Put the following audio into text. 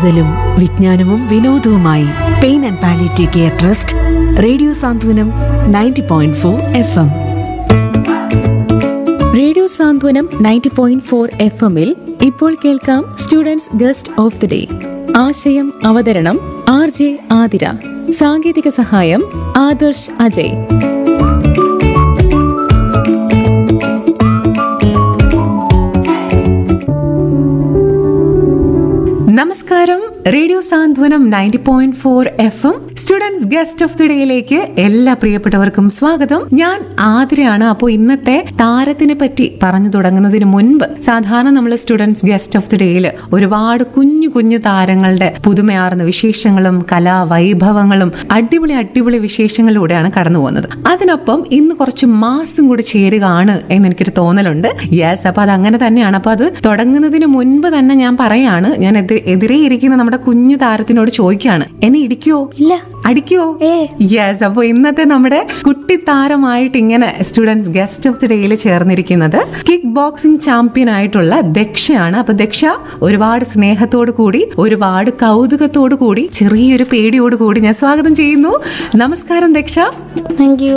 കരുതലും വിജ്ഞാനവും വിനോദവുമായി pain and palliative care trust radio Santhwanam ninety point four F M radio Santhwanam ninety point four F എമ്മിൽ ഇപ്പോൾ കേൾക്കാം students guest of the day ആശയം അവതരണം ആർ ജെ ആതിര സാങ്കേതിക സഹായം ആദർശ് അജയ് നമസ്കാരം radio Santhwanam ninety point four F M students guest of the ഡേയിലേക്ക് എല്ലാ പ്രിയപ്പെട്ടവർക്കും സ്വാഗതം ഞാൻ ആതിരയാണ് അപ്പോൾ ഇന്നത്തെ താരത്തിനെ പറ്റി പറഞ്ഞു തുടങ്ങുന്നതിന് മുൻപ് സാധാരണ നമ്മൾ സ്റ്റുഡൻസ് ഗസ്റ്റ് ഓഫ് ദി ഡേയിൽ ഒരുപാട് കുഞ്ഞു കുഞ്ഞു താരങ്ങളുടെ പുതുമയാർന്ന വിശേഷങ്ങളും കലാവൈഭവങ്ങളും അടിപൊളി അടിപൊളി വിശേഷങ്ങളിലൂടെയാണ് കടന്നു പോകുന്നത് അതിനൊപ്പം ഇന്ന് കുറച്ച് മാസം കൂടി ചേരുകയാണ് എന്ന് എനിക്കൊരു തോന്നലുണ്ട് യെസ് അപ്പൊ അത് അങ്ങനെ തന്നെയാണ് അപ്പൊ അത് തുടങ്ങുന്നതിന് മുൻപ് തന്നെ ഞാൻ പറയാണ് ഞാൻ എതി- എതിരെ ഇരിക്കുന്ന നമ്മുടെ കുഞ്ഞു താരത്തിനോട് ചോദിക്കാണ് എന്നെ ഇടിക്കോ ഇല്ല അടിക്കോ യെസ് അപ്പൊ ഇന്നത്തെ നമ്മുടെ കുട്ടി താരമായിട്ട് ഇങ്ങനെ സ്റ്റുഡൻസ് ഗസ്റ്റ് ഓഫ് ദി ഡേയിൽ ചേർന്നിരിക്കുന്നത് കിക്ക് ബോക്സിംഗ് ചാമ്പ്യൻ ആയിട്ടുള്ള ദക്ഷയാണ് അപ്പൊ ദക്ഷ ഒരുപാട് സ്നേഹത്തോടു കൂടി ഒരുപാട് കൗതുകത്തോടു കൂടി ചെറിയൊരു പേടിയോട് കൂടി ഞാൻ സ്വാഗതം ചെയ്യുന്നു നമസ്കാരം ദക്ഷ താങ്ക് യു